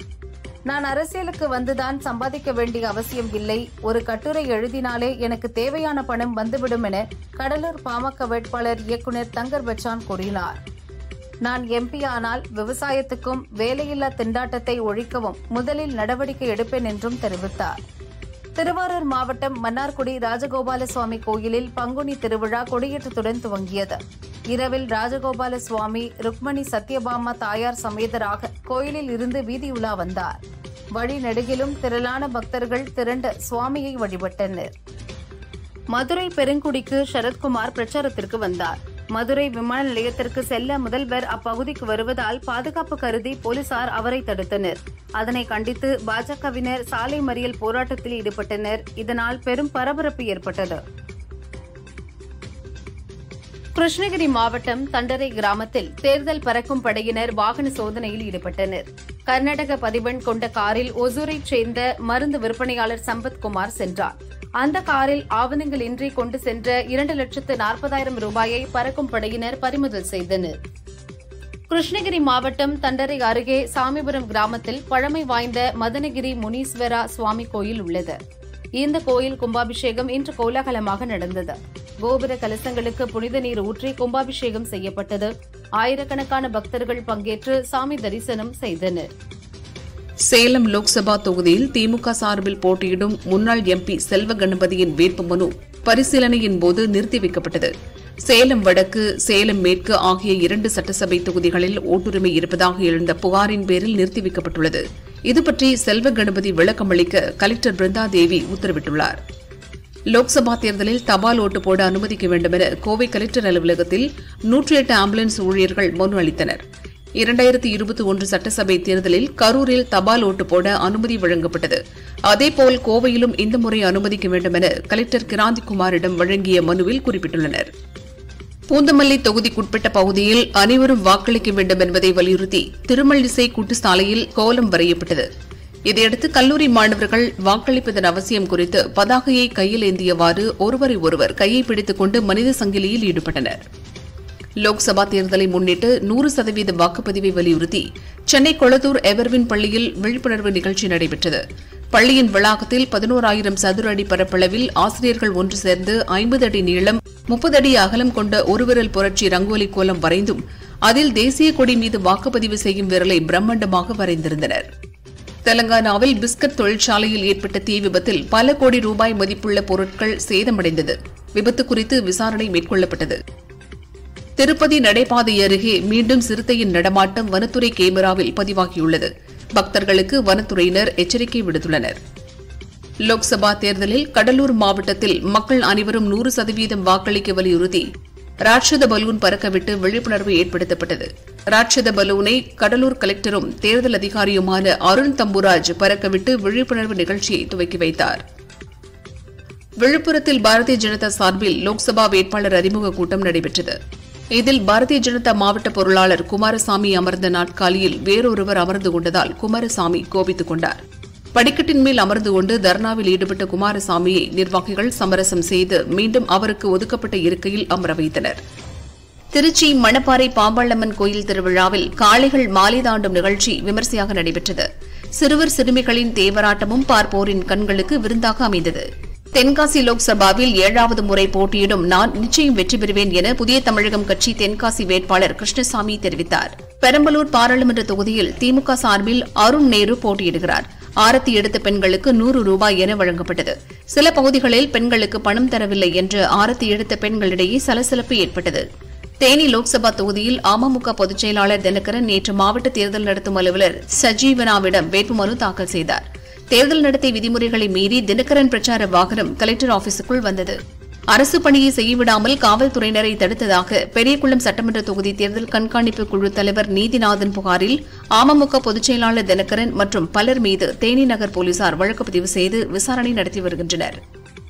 நான் அரசியலுக்கு வந்துதான் சம்பாதிக்க வேண்டிய அவசியம் இல்லை ஒரு கட்டுரை எழுதினாலே எனக்கு தேவையான பணம் வந்துவிடும் என கடலூர் பாமக வேட்பாளர் இயக்குநர் தங்கர் பச்சான் கூறினார் நான் எம்பி ஆனால் விவசாயத்துக்கும் வேலையில்லா திண்டாட்டத்தை ஒழிக்கவும் முதலில் நடவடிக்கை எடுப்பேன் என்றும் தெரிவித்தார் திருவாரூர் மாவட்டம் மன்னார்குடி ராஜகோபால சுவாமி கோயிலில் பங்குனி திருவிழா கொடியேற்றத்துடன் துவங்கியது இரவில் ராஜகோபால சுவாமி ருக்மணி சத்யபாமா தாயார் சமேதராக கோயிலில் இருந்து வீதியுலா வந்தார் வழி நெடுகிலும் திரளான பக்தர்கள் திரண்டு சுவாமியை வழிபட்டனர் மதுரை பெருங்குடிக்கு சரத்குமார் பிரச்சாரத்திற்கு வந்தார் மதுரை விமான நிலையத்திற்கு செல்ல முதல்வர் அப்பகுதிக்கு வருவதால் பாதுகாப்பு கருதி போலீசார் அவரை தடுத்தனர் அதனை கண்டித்து பாஜகவினர் சாலை மறியல் போராட்டத்தில் ஈடுபட்டனர் இதனால் பெரும் பரபரப்பு ஏற்பட்டது கிருஷ்ணகிரி மாவட்டம் தண்டரை கிராமத்தில் தேர்தல் பறக்கும் படையினர் வாகன சோதனையில் ஈடுபட்டனர் கர்நாடக பதிவெண் கொண்ட காரில் ஒசூரைச் சேர்ந்த மருந்து விற்பனையாளர் சம்பத்குமார் சென்றார் அந்த காரில் ஆவணங்கள் இன்றி கொண்டு சென்ற இரண்டு லட்சத்து நாற்பதாயிரம் ரூபாயை பறக்கும் படையினர் பறிமுதல் செய்தனர் கிருஷ்ணகிரி மாவட்டம் தண்டரை அருகே சாமிபுரம் கிராமத்தில் பழமை வாய்ந்த மதனகிரி முனீஸ்வரா சுவாமி கோயில் உள்ளது இந்த கோயில் கும்பாபிஷேகம் இன்று கோலாகலமாக நடந்தது கோபுர கலசங்களுக்கு புனித நீர் ஊற்றி கும்பாபிஷேகம் செய்யப்பட்டது ஆயிரக்கணக்கான பக்தர்கள் பங்கேற்று சாமி தரிசனம் செய்தனர் சேலம் லோக்சபா தொகுதியில் திமுக சார்பில் போட்டியிடும் முன்னாள் எம்பி செல்வ கணபதியின் வேட்புமனு பரிசீலனையின் போது நிறுத்தி வைக்கப்பட்டது சேலம் வடக்கு சேலம் மேற்கு ஆகிய இரண்டு சட்டசபை தொகுதிகளில் ஓட்டுரிமை இருப்பதாக எழுந்த புகாரின் பேரில் நிறுத்தி வைக்கப்பட்டுள்ளது இதுபற்றி செல்வ கணபதி விளக்கமளிக்க கலெக்டர் பிருந்தா தேவி உத்தரவிட்டுள்ளார் லோக்சபா தேர்தலில் தபால் ஓட்டு போட அனுமதிக்க வேண்டும் என கோவை கலெக்டர் அலுவலகத்தில் நூற்றி எட்டு ஆம்புலன்ஸ் ஊழியர்கள் மனு அளித்தனர் இரண்டாயிரத்தி இருபத்தி ஒன்று சட்டசபை தேர்தலில் கரூரில் தபால் ஓட்டு போட அனுமதி வழங்கப்பட்டது அதேபோல் கோவையிலும் இந்த முறை அனுமதிக்க வேண்டும் என கலெக்டர் கிராந்திகுமாரிடம் வழங்கிய மனுவில் குறிப்பிட்டுள்ளனர் பூந்தமல்லி தொகுதிக்குட்பட்ட பகுதியில் அனைவரும் வாக்களிக்க வேண்டும் என்பதை வலியுறுத்தி திருமல்லிசை கூட்டு சாலையில் கோலம் வரையப்பட்டது இதையடுத்து கல்லூரி மாணவர்கள் வாக்களிப்பதன் அவசியம் குறித்து பதாகையை கையில் ஏந்தியவாறு ஒருவரை ஒருவர் கையை பிடித்துக் கொண்டு மனித சங்கிலியில் ஈடுபட்டனர் லோக்சபா தேர்தலை முன்னிட்டு நூறு சதவீத வாக்குப்பதிவை வலியுறுத்தி சென்னை கொளத்தூர் எவர்வின் பள்ளியில் விழிப்புணர்வு நிகழ்ச்சி நடைபெற்றது பள்ளியின் வளாகத்தில் பதினோராயிரம் சதுர அடி பரப்பளவில் ஆசிரியர்கள் ஒன்று சேர்ந்து ஐம்பது அடி நீளம் முப்பது அடி அகலம் கொண்ட ஒருவிரல் புரட்சி ரங்கோலி கோலம் வரைந்தும் அதில் தேசிய கொடி மீது வாக்குப்பதிவு செய்யும் விரலை பிரம்மாண்டமாக வரைந்திருந்தனர் தெலங்கானாவில் பிஸ்கட் தொழிற்சாலையில் ஏற்பட்ட தீ விபத்தில் பல கோடி ரூபாய் மதிப்புள்ள பொருட்கள் சேதமடைந்தது விபத்து குறித்து விசாரணை மேற்கொள்ளப்பட்டது திருப்பதி நடைபாதை அருகே மீண்டும் சிறுத்தையின் நடமாட்டம் வனத்துறை கேமராவில் பதிவாகியுள்ளது பக்தர்களுக்கு வனத்துறையினர் எச்சரிக்கை விடுத்துள்ளனர் லோக்சபா தேர்தலில் கடலூர் மாவட்டத்தில் மக்கள் அனைவரும் நூறு சதவீதம் வாக்களிக்க வலியுறுத்தி ராட்சத பலூன் பறக்கவிட்டு விழிப்புணர்வு ஏற்படுத்தப்பட்டது ராட்சத பலூனை கடலூர் கலெக்டரும் தேர்தல் அதிகாரியுமான அருண் தம்புராஜ் பறக்கவிட்டு விழிப்புணர்வு நிகழ்ச்சியை துவக்கி வைத்தார் விழுப்புரத்தில் பாரதிய ஜனதா சார்பில் லோக்சபா வேட்பாளர் அறிமுக கூட்டம் நடைபெற்றது இதில் பாரதிய ஜனதா மாவட்ட பொருளாளர் குமாரசாமி அமர்ந்த நாட்காலியில் வேறொருவர் அமர்ந்து கொண்டதால் குமாரசாமி கோபித்துக் கொண்டார் படிக்கட்டின் மேல் அமர்ந்து கொண்டு தர்ணாவில் ஈடுபட்ட குமாரசாமியை நிர்வாகிகள் சமரசம் செய்து மீண்டும் அவருக்கு ஒதுக்கப்பட்ட இருக்கையில் அமர வைத்தனர் திருச்சி மணப்பாறை பாம்பாளம்மன் கோயில் திருவிழாவில் காளைகள் மாலை தாண்டும் நிகழ்ச்சி விமர்சையாக நடைபெற்றது சிறுவர் சிறுமிகளின் தேவராட்டமும் பார்ப்போரின் கண்களுக்கு விருந்தாக அமைந்தது தென்காசி லோக்சபாவில் ஏழாவது முறை போட்டியிடும் நான் நிச்சயம் வெற்றி பெறுவேன் என புதிய தமிழகம் கட்சி தென்காசி வேட்பாளர் கிருஷ்ணசாமி தெரிவித்தார் பெரம்பலூர் பாராளுமன்ற தொகுதியில் திமுக சார்பில் அருண் நேரு போட்டியிடுகிறார் ஆரத்தி எடுத்த பெண்களுக்கு நூறு ரூபாய் என வழங்கப்பட்டது சில பகுதிகளில் பெண்களுக்கு பணம் தரவில்லை என்று ஆரத்தி எடுத்த பெண்களிடையே சலசலப்பு ஏற்பட்டது தேனி லோக்சபா தொகுதியில் அமமுக பொதுச் செயலாளர் தினகரன் நேற்று மாவட்ட தேர்தல் நடத்தும் அலுவலர் சஜீவனாவிடம் வேட்புமனு தாக்கல் செய்தார் தேர்தல் நடத்தை விதிமுறைகளை மீறி தினகரன் பிரச்சார வாகனம் கலெக்டர் ஆபீஸுக்குள் வந்தது அரசு பணியை செய்யவிடாமல் காவல்துறையினரை தடுத்ததாக பெரியகுளம் சட்டமன்ற தொகுதி தேர்தல் கண்காணிப்பு குழு தலைவர் நீதிநாதன் புகாரில் அமமுக பொதுச் செயலாளர் தினகரன் மற்றும் பலர் மீது தேனி நகர் போலீசார் வழக்கு பதிவு செய்து விசாரணை நடத்தி வருகின்றனர்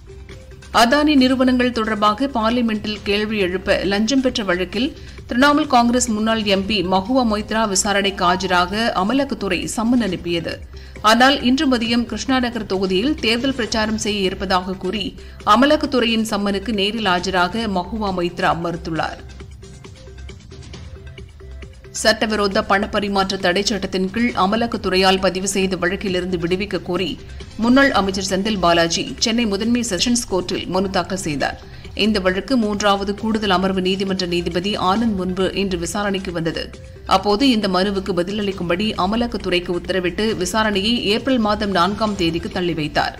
அதானி நிறுவனங்கள் தொடர்பாக பார்லிமெண்டில் கேள்வி எழுப்ப லஞ்சம் பெற்ற வழக்கில் திரிணாமுல் காங்கிரஸ் முன்னாள் எம்பி மஹுவா மொய்த்ரா விசாரணைக்கு ஆஜராக அமலாக்கத்துறை சம்மன் அனுப்பியது ஆனால் இன்று மதியம் கிருஷ்ணாநகர் தொகுதியில் தேர்தல் பிரச்சாரம் செய்ய இருப்பதாக கூறி அமலாக்கத்துறையின் சம்மனுக்கு நேரில் ஆஜராக மஹுவா மொய்த்ரா மறுத்துள்ளார் சட்டவிரோத பணப்பரிமாற்ற தடை சட்டத்தின் கீழ் அமலாக்கத்துறையால் பதிவு செய்த வழக்கிலிருந்து விடுவிக்க கோரி முன்னாள் அமைச்சர் செந்தில் பாலாஜி சென்னை முதன்மை செஷன்ஸ் கோர்ட்டில் மனு தாக்கல் செய்தார் இந்த வழக்கு மூன்றாவது கூடுதல் அமர்வு நீதிமன்ற நீதிபதி ஆனந்த் முன்பு இன்று விசாரணைக்கு வந்தது அப்போது இந்த மனுவுக்கு பதிலளிக்கும்படி அமலாக்கத்துறைக்கு உத்தரவிட்டு விசாரணையை ஏப்ரல் மாதம் நான்காம் தேதிக்கு தள்ளி வைத்தார்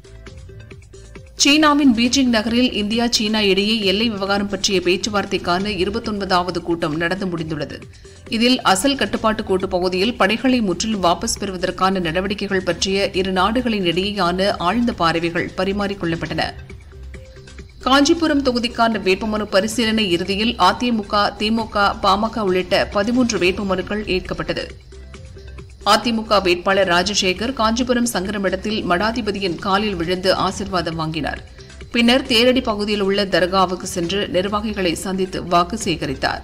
சீனாவின் பீஜிங் நகரில் இந்தியா சீனா இடையே எல்லை விவகாரம் பற்றிய பேச்சுவார்த்தைக்கான இருபத்தொன்பதாவது கூட்டம் நடந்து முடிந்துள்ளது இதில் அசல் கட்டுப்பாட்டு கோட்டு பகுதியில் படைகளை முற்றிலும் வாபஸ் பெறுவதற்கான நடவடிக்கைகள் பற்றிய இரு நாடுகளின் இடையேயான ஆழ்ந்த பார்வைகள் பரிமாறிக்கொள்ளப்பட்டன காஞ்சிபுரம் தொகுதிக்கான வேட்புமனு பரிசீலனை இறுதியில் அதிமுக திமுக பாமக உள்ளிட்ட பதிமூன்று வேட்புமனுக்கள் ஏற்கப்பட்டது அதிமுக வேட்பாளர் ராஜசேகர் காஞ்சிபுரம் சங்கரமடத்தில் மடாதிபதியின் காலில் விழுந்து ஆசிர்வாதம் வாங்கினார் பின்னர் தேரடி பகுதியில் உள்ள தர்காவுக்கு சென்று நிர்வாகிகளை சந்தித்து வாக்கு சேகரித்தார்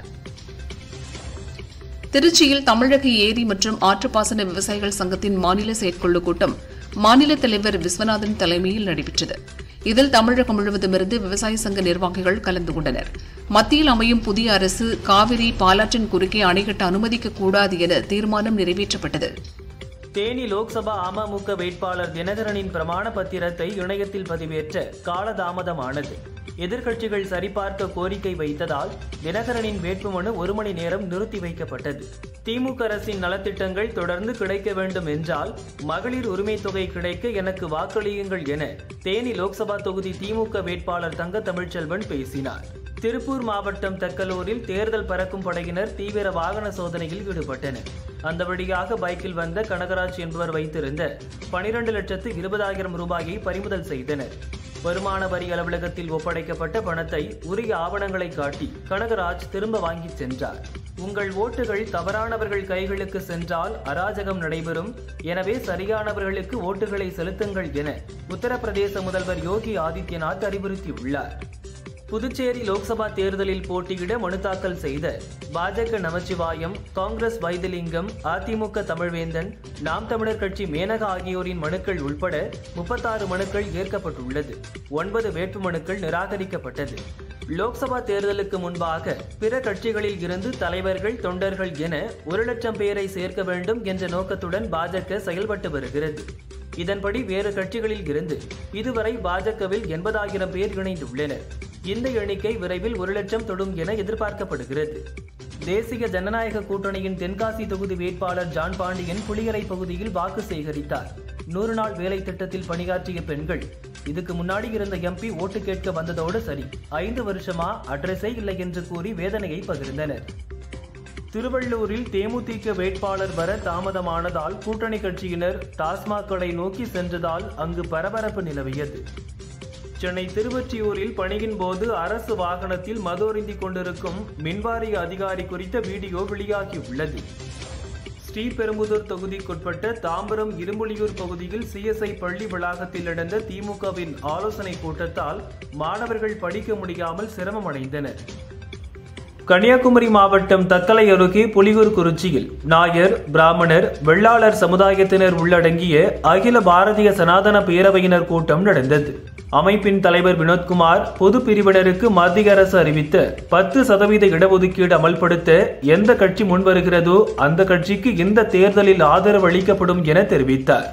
திருச்சியில் தமிழக ஏரி மற்றும் ஆற்றுப்பாசன விவசாயிகள் சங்கத்தின் மாநில செயற்குழு கூட்டம் மாநில தலைவர் விஸ்வநாதன் தலைமையில் நடைபெற்றது இதில் தமிழகம் முழுவதுமிருந்து விவசாய சங்க நிர்வாகிகள் கலந்து கொண்டனர் மத்தியில் அமையும் புதிய அரசு காவிரி பாலாற்றின் குறுக்கே அணை கட்ட அனுமதிக்கக்கூடாது என தீர்மானம் நிறைவேற்றப்பட்டது தேனி லோக்சபா அமமுக வேட்பாளர் தினகரனின் பிரமாண பத்திரத்தை இணையத்தில் பதிவேற்ற காலதாமதமானது எதிர்க்கட்சிகள் சரிபார்க்க கோரிக்கை வைத்ததால் தினகரனின் வேட்புமனு ஒரு மணி நேரம் நிறுத்தி வைக்கப்பட்டது திமுக அரசின் நலத்திட்டங்கள் தொடர்ந்து கிடைக்க வேண்டும் என்றால் மகளிர் உரிமை தொகை கிடைக்க எனக்கு வாக்களியுங்கள் என தேனி லோக்சபா தொகுதி திமுக வேட்பாளர் தங்க தமிழ்ச்செல்வன் பேசினார் திருப்பூர் மாவட்டம் தக்கலூரில் தேர்தல் பறக்கும் படையினர் தீவிர வாகன சோதனையில் ஈடுபட்டனர் அந்த வழியாக பைக்கில் வந்த கனகராஜ் என்பவர் வைத்திருந்த பனிரெண்டு லட்சத்து இருபதாயிரம் ரூபாயை பறிமுதல் செய்தனர் வருமான வரி அலுவலகத்தில் ஒப்படைக்கப்பட்ட பணத்தை உரிய ஆவணங்களை காட்டி கனகராஜ் திரும்ப வாங்கிச் சென்றார் உங்கள் ஓட்டுகள் தவறானவர்கள் கைகளுக்கு சென்றால் அராஜகம் நடைபெறும் எனவே சரியானவர்களுக்கு ஓட்டுகளை செலுத்துங்கள் என உத்தரப்பிரதேச முதல்வர் யோகி ஆதித்யநாத் அறிவுறுத்தியுள்ளார் புதுச்சேரி லோக்சபா தேர்தலில் போட்டியிட மனு தாக்கல் செய்த பாஜக நமச்சிவாயம் காங்கிரஸ் வைத்திலிங்கம் அதிமுக தமிழ்வேந்தன் நாம் தமிழர் கட்சி மேனகா ஆகியோரின் மனுக்கள் உள்பட முப்பத்தாறு மனுக்கள் ஏற்கப்பட்டுள்ளது ஒன்பது வேட்புமனுக்கள் நிராகரிக்கப்பட்டது லோக்சபா தேர்தலுக்கு முன்பாக பிற கட்சிகளில் இருந்து தலைவர்கள் தொண்டர்கள் என ஒரு லட்சம் பேரை சேர்க்க வேண்டும் என்ற நோக்கத்துடன் பாஜக செயல்பட்டு வருகிறது இதன்படி வேறு கட்சிகளில் இருந்து இதுவரை பாஜகவில் எண்பதாயிரம் பேர் இணைந்துள்ளனர் இந்த எண்ணிக்கை விரைவில் ஒரு லட்சம் தொடும் என எதிர்பார்க்கப்படுகிறது தேசிய ஜனநாயக கூட்டணியின் தென்காசி தொகுதி வேட்பாளர் ஜான் பாண்டியன் புளியரை பகுதியில் வாக்கு சேகரித்தார் நூறு நாள் வேலை திட்டத்தில் பணியாற்றிய பெண்கள் இதுக்கு முன்னாடி இருந்த எம்பி ஓட்டு கேட்க வந்ததோடு சரி ஐந்து வருஷமா அட்ரஸே இல்லை என்று கூறி வேதனையை பகிர்ந்தனர் திருவள்ளூரில் தேமுதிக வேட்பாளர் வர தாமதமானதால் கூட்டணி கட்சியினர் டாஸ்மாக் கடை நோக்கி சென்றதால் அங்கு பரபரப்பு நிலவியது சென்னை திருவொற்றியூரில் பணியின் போது அரசு வாகனத்தில் மதுருந்திக் கொண்டிருக்கும் மின்வாரிய அதிகாரி குறித்த வீடியோ வெளியாகியுள்ளது ஸ்ரீபெரும்புதூர் தொகுதிக்குட்பட்ட தாம்பரம் இரும்புலியூர் பகுதியில் சிஎஸ்ஐ பள்ளி வளாகத்தில் நடந்த திமுகவின் ஆலோசனை கூட்டத்தால் மாணவர்கள் படிக்க முடியாமல் சிரமமடைந்தனர் கன்னியாகுமரி மாவட்டம் தக்கலை அருகே புலியூர் குறிச்சியில் நாயர் பிராமணர் வெள்ளாளர் சமுதாயத்தினர் உள்ளடங்கிய அகில பாரதிய சனாதன பேரவையினர் கூட்டம் நடந்தது அமைப்பின் தலைவர் வினோத்குமார் பொது பிரிவினருக்கு மத்திய அரசு அறிவித்த பத்து சதவீத இடஒதுக்கீடு அமல்படுத்த எந்த கட்சி முன்வருகிறதோ அந்த கட்சிக்கு இந்த தேர்தலில் ஆதரவு அளிக்கப்படும் என தெரிவித்தார்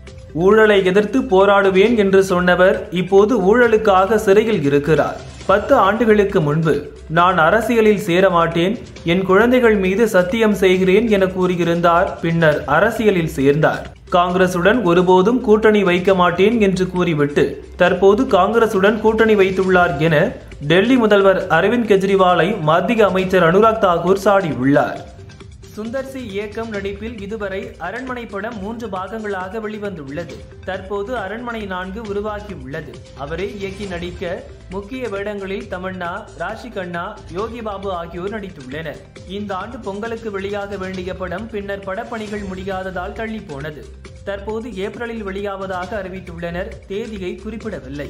ஊழலை எதிர்த்து போராடுவேன் என்று சொன்னவர் இப்போது ஊழலுக்காக சிறையில் இருக்கிறார் பத்து ஆண்டுகளுக்கு முன்பு நான் அரசியலில் சேர மாட்டேன் என் குழந்தைகள் மீது சத்தியம் செய்கிறேன் என கூறியிருந்தார் பின்னர் அரசியலில் சேர்ந்தார் காங்கிரசுடன் ஒருபோதும் கூட்டணி வைக்க மாட்டேன் என்று கூறிவிட்டு தற்போது காங்கிரசுடன் கூட்டணி வைத்துள்ளார் என டெல்லி முதல்வர் அரவிந்த் கெஜ்ரிவாலை மத்திய அமைச்சர் அனுராக் தாக்கூர் சாடியுள்ளார் சுந்தர் சி இயக்கம் நடிப்பில் இதுவரை அரண்மனை படம் மூன்று பாகங்களாக வெளிவந்துள்ளது தற்போது அரண்மனை நான்கு உருவாகியுள்ளது அவரே இயக்கி நடிக்க முக்கிய வேடங்களில் தமன்னா ராஷி கண்ணா யோகி பாபு ஆகியோர் நடித்துள்ளனர் இந்த ஆண்டு பொங்கலுக்கு வெளியாக வேண்டிய படம் பின்னர் படப்பணிகள் முடியாததால் தள்ளி போனது தற்போது ஏப்ரலில் வெளியாவதாக அறிவித்துள்ளனர் தேதியை குறிப்பிடவில்லை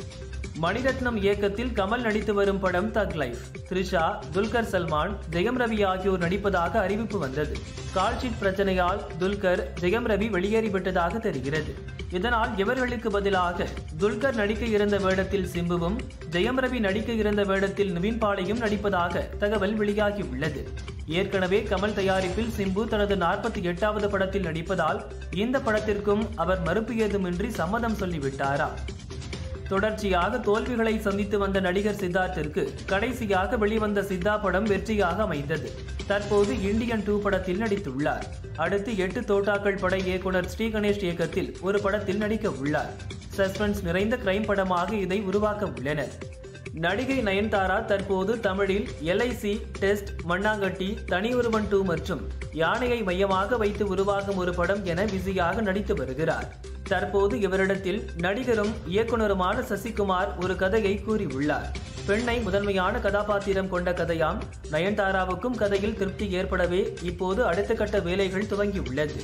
மணிரத்னம் இயக்கத்தில் கமல் நடித்து வரும் படம் தக் லைஃப் த்ரிஷா துல்கர் சல்மான் ஜெயம் ரவி ஆகியோர் நடிப்பதாக அறிவிப்பு வந்தது கால்ஷீட் பிரச்சனையால் துல்கர் ஜெயம் ரவி வெளியேறிவிட்டதாக தெரிகிறது இதனால் இவர்களுக்கு பதிலாக துல்கர் நடிக்க இருந்த வேடத்தில் சிம்புவும் ஜெயம் ரவி நடிக்க இருந்த வேடத்தில் நிவின் பாலையும் நடிப்பதாக தகவல் வெளியாகியுள்ளது ஏற்கனவே கமல் தயாரிப்பில் சிம்பு தனது நாற்பத்தி எட்டாவது படத்தில் நடிப்பதால் இந்த படத்திற்கும் அவர் மறுப்பு ஏதுமின்றி சம்மதம் சொல்லிவிட்டாரா தொடர்ச்சியாக தோல்விகளை சந்தித்து வந்த நடிகர் சித்தார்த்திற்கு கடைசியாக வெளிவந்த சித்தா படம் வெற்றியாக அமைந்தது தற்போது இந்தியன் டூ படத்தில் நடித்துள்ளார் அடுத்து எட்டு தோட்டாக்கள் பட இயக்குனர் ஸ்ரீ கணேஷ் இயக்கத்தில் ஒரு படத்தில் நடிக்க உள்ளார் சஸ்பென்ஸ் நிறைந்த கிரைம் படமாக இதை உருவாக்க உள்ளனர் நடிகை நயன்தாரா தற்போது தமிழில் எல்ஐசி டெஸ்ட் மண்ணாங்கட்டி தனியொருவன் டூ மற்றும் யானையை மையமாக வைத்து உருவாகும் ஒரு படம் என பிஸியாக நடித்து வருகிறார் தற்போது இவரிடத்தில் நடிகரும் இயக்குனருமான சசிகுமார் ஒரு கதையை கூறியுள்ளார் பெண்ணை முதன்மையான கதாபாத்திரம் கொண்ட கதையாம் நயன்தாராவுக்கும் கதையில் திருப்தி ஏற்படவே இப்போது அடுத்த கட்ட வேலைகள் துவங்கியுள்ளது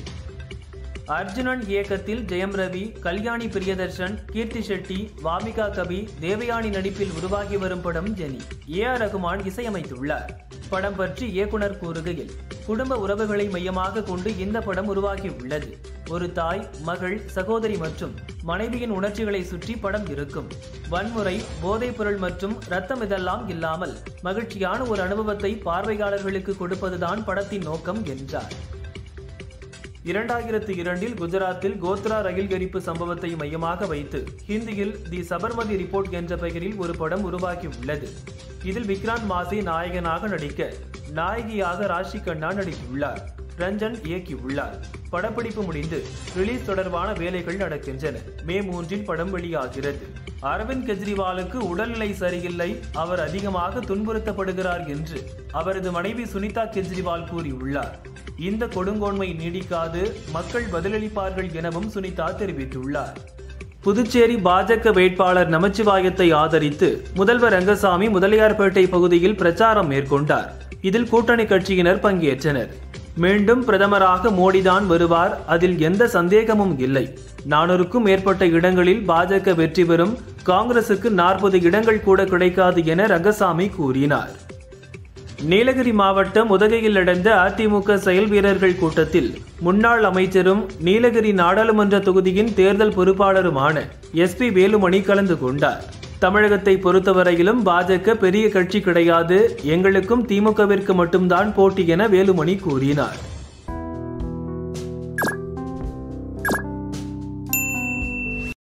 அர்ஜுனன் இயக்கத்தில் ஜெயம் ரவி கல்யாணி பிரியதர்ஷன் கீர்த்தி ஷெட்டி வாமிகா கபி தேவயானி நடிப்பில் உருவாகி வரும் படம் ஜெனி ஏ ஆர் ரகுமான் இசையமைத்துள்ளார் படம் பற்றி இயக்குனர் கூறுகையில் குடும்ப உறவுகளை மையமாக கொண்டு இந்த படம் உருவாகியுள்ளது ஒரு தாய் மகள் சகோதரி மற்றும் மனைவியின் உணர்ச்சிகளை சுற்றி படம் இருக்கும் வன்முறை போதைப் பொருள் மற்றும் ரத்தம் இதெல்லாம் இல்லாமல் மகிழ்ச்சியான ஒரு அனுபவத்தை பார்வையாளர்களுக்கு கொடுப்பதுதான் படத்தின் நோக்கம் என்றார் இரண்டாயிரத்தி இரண்டில் குஜராத்தில் கோத்ரா ரயில் எரிப்பு சம்பவத்தை மையமாக வைத்து ஹிந்தியில் தி சபர்மதி ரிப்போர்ட் என்ற பெயரில் ஒரு படம் உருவாகியுள்ளது இதில் விக்ராந்த் மாசி நாயகனாக நடிக்க நாயகியாக ராஷி கண்ணா நடித்துள்ளார் ரஞ்சன் இயக்கியுள்ளார் படப்பிடிப்பு முடிந்து ரிலீஸ் தொடர்பான வேலைகள் நடக்கின்றன மே மூன்றில் படம் வெளியாகிறது அரவிந்த் கெஜ்ரிவாலுக்கு உடல்நிலை சரியில்லை அவர் அதிகமாக துன்புறுத்தப்படுகிறார் என்று அவரது மனைவி சுனிதா கெஜ்ரிவால் கூறியுள்ளார் இந்த கொடுங்கோன்மை நீடிக்காது மக்கள் பதிலளிப்பார்கள் எனவும் சுனிதா தெரிவித்துள்ளார் புதுச்சேரி பாஜக வேட்பாளர் நமச்சிவாயத்தை ஆதரித்து முதல்வர் ரங்கசாமி முதலியார்பேட்டை பகுதியில் பிரச்சாரம் மேற்கொண்டார் இதில் கூட்டணி கட்சியினர் பங்கேற்றனர் மீண்டும் பிரதமராக மோடிதான் வருவார் அதில் எந்த சந்தேகமும் இல்லை நானூறுக்கும் மேற்பட்ட இடங்களில் பாஜக வெற்றி பெறும் காங்கிரசுக்கு நாற்பது இடங்கள் கூட கிடைக்காது என ரங்கசாமி கூறினார் நீலகிரி மாவட்டம் உதகையில் நடந்த அதிமுக செயல் வீரர்கள் கூட்டத்தில் முன்னாள் அமைச்சரும் நீலகிரி நாடாளுமன்ற தொகுதியின் தேர்தல் பொறுப்பாளருமான எஸ்பி வேலுமணி கலந்து கொண்டார் தமிழகத்தை பொறுத்தவரையிலும் பாஜக பெரிய கட்சி கிடையாது எங்களுக்கும் திமுகவிற்கு மட்டும்தான் போட்டி என வேலுமணி கூறினார்